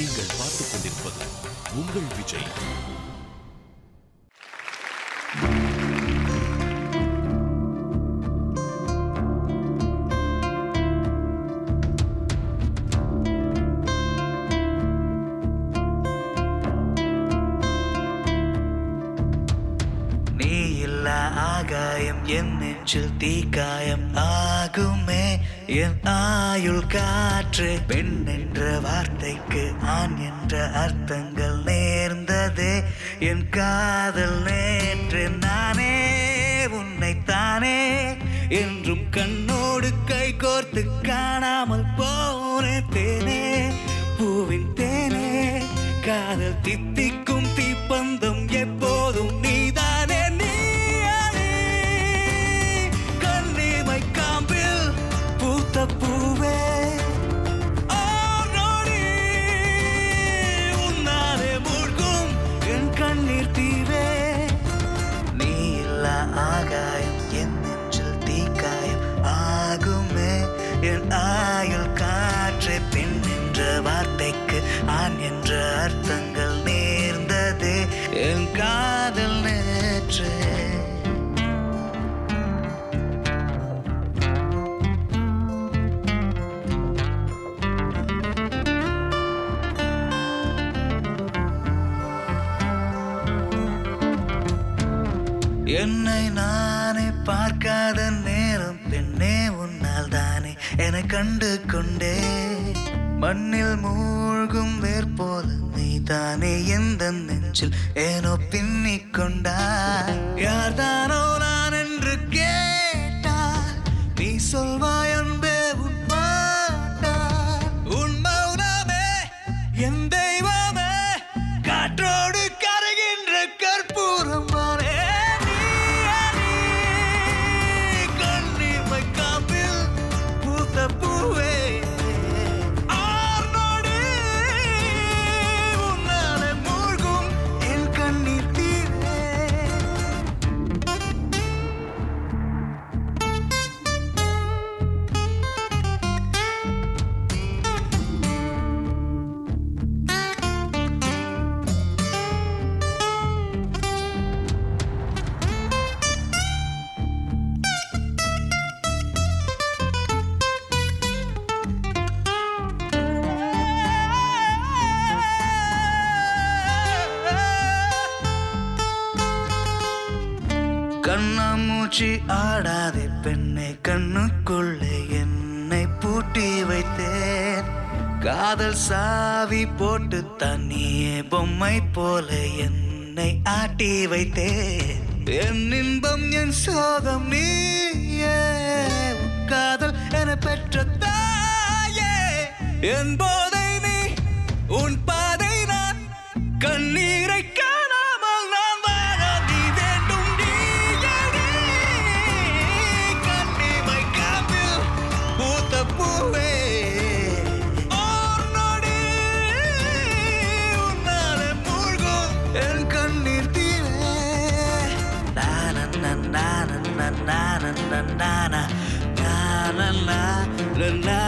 நீங்கள் பார்த்துக் கொண்டிருப்பது உங்கள் விஜய் நீ இல்ல ஆகாயம் என் நெஞ்சில் தீக்காயம் ஆகுமே என் ஆயுள் காற்று பெண் என்ற வார்த்தைக்கு ஆண் என்ற அர்த்தங்கள் நேர்ந்ததே என் காதல் நேற்று நானே உன்னைத்தானே என்றும் கண்ணோடு கை கோர்த்து காணாமல் போனே தேனே பூவின் தேனே காதல் தித்திக்கும் தீப்பந்தம் எப்போதும் நீதானே நீயானே கண்ணிமை காம்பில் பூத்த பூவே ஓ நொடி, உன்னாலே மூழ்கும் என் கண்ணீர் தீவே நீ இல்ல ஆகாயம் என் நெஞ்சில் தீக்காயம் ஆகுமே என் ஆயுள் காற்று பெண் என்ற வார்த்தைக்கு ஆண் என்ற அர்த்தங்கள் நேர்ந்தது என் காதல் நேற்று என்னை நானே பார்க்காத நேரம் பெண்ணே உன்னால் தானே என கண்டு கொண்டே மண்ணில் மூழ்கும் வேர் போல நீ தானே எந்த நெஞ்சில் ஏனோ பின்னிக் கொண்டாய் யார் தானோ நான் என்று கேட்டால் நீ சொல்வாய் அன்பே உன் பாட்டால் உன் மௌனமே என் தெய்வமே காற்றோடு கரைகின்ற கற்பூரம் வாரே நீ கண்ணிமை காப்பில் பூத்த பூவே ஆர்நொடி உன்னாலே மூழ்கும் என் கண்ணீர் தீரே கண்ணாமூச்சி ஆடாதே பெண்ணை கண்ணுக்குள்ளே என்னை பூட்டி வைத்தேன் காதல் சாவி போட்டு தண்ணியே பொம்மை போல என்னை ஆட்டி வைத்தேன் என் இன்பம் என் சோகம் நீயே உன் காதல் என பெற்ற தாயே என் போதை நீ உன் பாதை நான் கண்ணீரை காணாமல் நான் வாழ நீ வேண்டும் நீயடி. கண்ணிமை காப்பில் பூத்த பூவே ஓர் நொடி உன்னாலே மூழ்கும் என் கண்ணீர் தீவே. நானன்னா, நானன்னா, நானன்னா, நானா. நானன்னா, நானா,